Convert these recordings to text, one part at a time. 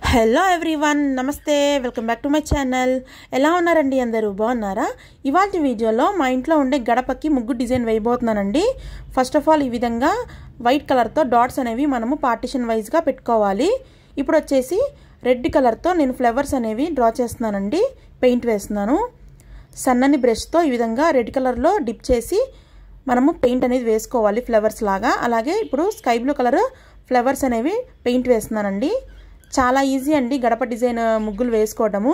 hello everyone నమస్తే welcome back to my channel ఎలా ఉన్నారండి అందరూ బాగున్నారా ఇవాళ వీడియోలో మా ఇంట్లో ఉండే గడపకి ముగ్గు డిజైన్ వేయబోతున్నానండి ఫస్ట్ ఆఫ్ ఆల్ ఈ విధంగా వైట్ కలర్తో డాట్స్ అనేవి మనము పార్టిషన్ వైజ్గా పెట్టుకోవాలి ఇప్పుడు వచ్చేసి రెడ్ కలర్తో నేను ఫ్లవర్స్ అనేవి డ్రా చేస్తున్నానండి పెయింట్ వేస్తున్నాను సన్నని బ్రష్తో ఈ విధంగా రెడ్ కలర్లో డిప్ చేసి మనము పెయింట్ అనేది వేసుకోవాలి ఫ్లవర్స్ లాగా అలాగే ఇప్పుడు స్కై బ్లూ కలర్ ఫ్లవర్స్ అనేవి పెయింట్ వేస్తున్నానండి చాలా ఈజీ అండి గడప డిజైన్ ముగ్గులు వేసుకోవడము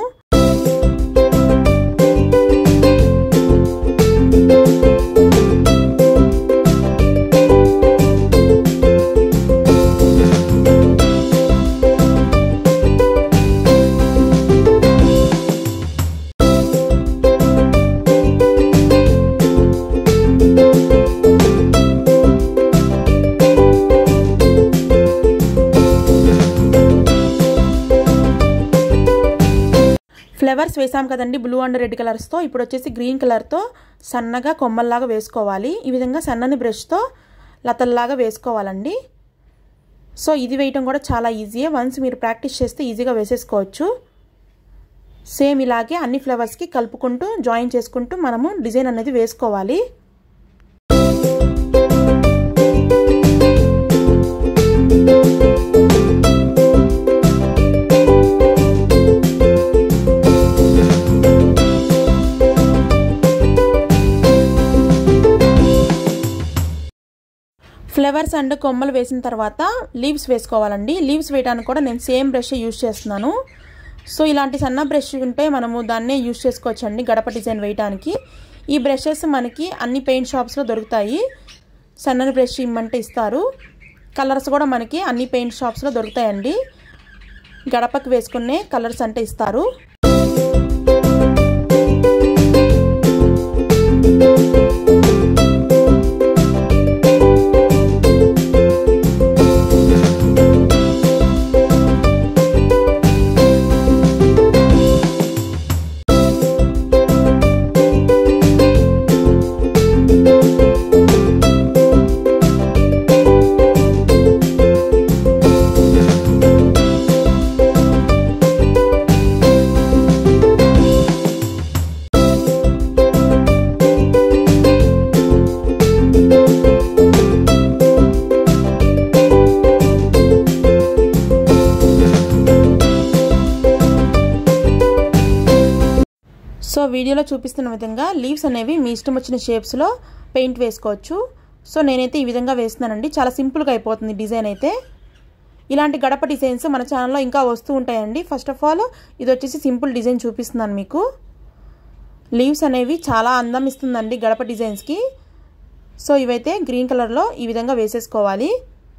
ఫ్లవర్స్ వేసాం కదండి బ్లూ అండ్ రెడ్ కలర్స్తో ఇప్పుడు వచ్చేసి గ్రీన్ కలర్తో సన్నగా కొమ్మల్లాగా వేసుకోవాలి ఈ విధంగా సన్నని బ్రష్తో లతల్లాగా వేసుకోవాలండి సో ఇది వేయటం కూడా చాలా ఈజీయే వన్స్ మీరు ప్రాక్టీస్ చేస్తే ఈజీగా వేసేసుకోవచ్చు సేమ్ ఇలాగే అన్ని ఫ్లవర్స్కి కలుపుకుంటూ జాయిన్ చేసుకుంటూ మనము డిజైన్ అనేది వేసుకోవాలి ఫ్లవర్స్ అండ్ కొమ్మలు వేసిన తర్వాత లీవ్స్ వేసుకోవాలండి లీవ్స్ వేయడానికి కూడా నేను సేమ్ బ్రష్ యూజ్ చేస్తున్నాను సో ఇలాంటి సన్న బ్రష్ ఉంటే మనము దాన్నే యూజ్ చేసుకోవచ్చండి గడప డిజైన్ వేయడానికి ఈ బ్రషెస్ మనకి అన్ని పెయింట్ షాప్స్లో దొరుకుతాయి సన్నని బ్రష్ ఇమ్మంటే ఇస్తారు కలర్స్ కూడా మనకి అన్ని పెయింట్ షాప్స్లో దొరుకుతాయండి గడపకి వేసుకునే కలర్స్ అంటే ఇస్తారు సో వీడియోలో చూపిస్తున్న విధంగా లీవ్స్ అనేవి మీ ఇష్టం వచ్చిన షేప్స్లో పెయింట్ వేసుకోవచ్చు సో నేనైతే ఈ విధంగా వేస్తున్నానండి చాలా సింపుల్గా అయిపోతుంది డిజైన్ అయితే ఇలాంటి గడప డిజైన్స్ మన ఛానల్లో ఇంకా వస్తూ ఉంటాయండి ఫస్ట్ ఆఫ్ ఆల్ ఇది వచ్చేసి సింపుల్ డిజైన్ చూపిస్తున్నాను మీకు లీవ్స్ అనేవి చాలా అందం ఇస్తుందండి గడప డిజైన్స్కి సో ఇవైతే గ్రీన్ కలర్లో ఈ విధంగా వేసేసుకోవాలి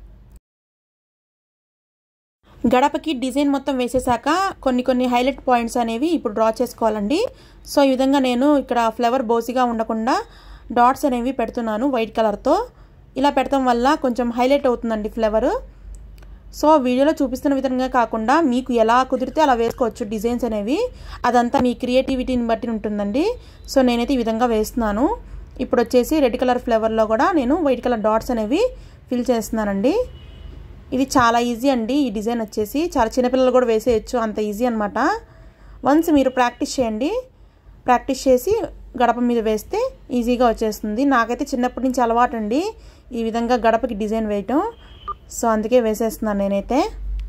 గడపకి డిజైన్ మొత్తం వేసేసాక కొన్ని కొన్ని హైలైట్ పాయింట్స్ అనేవి ఇప్పుడు డ్రా చేసుకోవాలండి సో ఈ విధంగా నేను ఇక్కడ ఫ్లవర్ బోసిగా ఉండకుండా డాట్స్ అనేవి పెడుతున్నాను వైట్ కలర్తో ఇలా పెడతాం వల్ల కొంచెం హైలైట్ అవుతుందండి ఫ్లవర్ సో వీడియోలో చూపిస్తున్న విధంగా కాకుండా మీకు ఎలా కుదిరితే అలా వేసుకోవచ్చు డిజైన్స్ అనేవి అదంతా మీ క్రియేటివిటీని బట్టి ఉంటుందండి సో నేనైతే ఈ విధంగా వేస్తున్నాను ఇప్పుడు వచ్చేసి రెడ్ కలర్ ఫ్లేవర్లో కూడా నేను వైట్ కలర్ డాట్స్ అనేవి ఫిల్ చేస్తున్నానండి ఇది చాలా ఈజీ అండి ఈ డిజైన్ వచ్చేసి చాలా చిన్నపిల్లలు కూడా వేసేయచ్చు అంత ఈజీ అనమాట వన్స్ మీరు ప్రాక్టీస్ చేయండి ప్రాక్టీస్ చేసి గడప మీద వేస్తే ఈజీగా వచ్చేస్తుంది నాకైతే చిన్నప్పటి నుంచి అలవాటు అండి ఈ విధంగా గడపకి డిజైన్ వేయటం సో అందుకే వేసేస్తున్నాను నేనైతే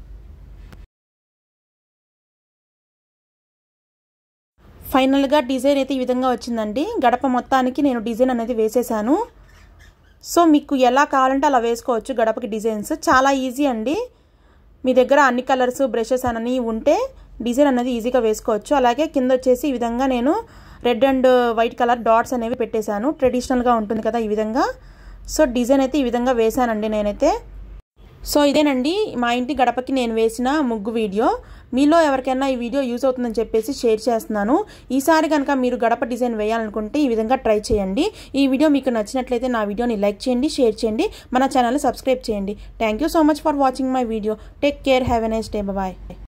ఫైనల్గా డిజైన్ అయితే ఈ విధంగా వచ్చిందండి గడప మొత్తానికి నేను డిజైన్ అనేది వేసేసాను సో మీకు ఎలా కావాలంటే అలా వేసుకోవచ్చు గడపకి డిజైన్స్ చాలా ఈజీ అండి మీ దగ్గర అన్ని కలర్స్ బ్రషెస్ అని ఉంటే డిజైన్ అనేది ఈజీగా వేసుకోవచ్చు అలాగే కింద వచ్చేసి ఈ విధంగా నేను red and white colour dots అనేవి పెట్టేశాను ట్రెడిషనల్గా ఉంటుంది కదా ఈ విధంగా సో డిజైన్ అయితే ఈ విధంగా వేశానండి నేనైతే సో ఇదేనండి మా ఇంటి గడపకి నేను వేసిన ముగ్గు వీడియో మీలో ఎవరికైనా ఈ వీడియో యూజ్ అవుతుందని చెప్పేసి షేర్ చేస్తున్నాను ఈసారి కనుక మీరు గడప డిజైన్ వేయాలనుకుంటే ఈ విధంగా ట్రై చేయండి ఈ వీడియో మీకు నచ్చినట్లయితే నా వీడియోని లైక్ చేయండి షేర్ చేయండి మన ఛానల్ని సబ్స్క్రైబ్ చేయండి thank so much for watching my video take care have a nice day bye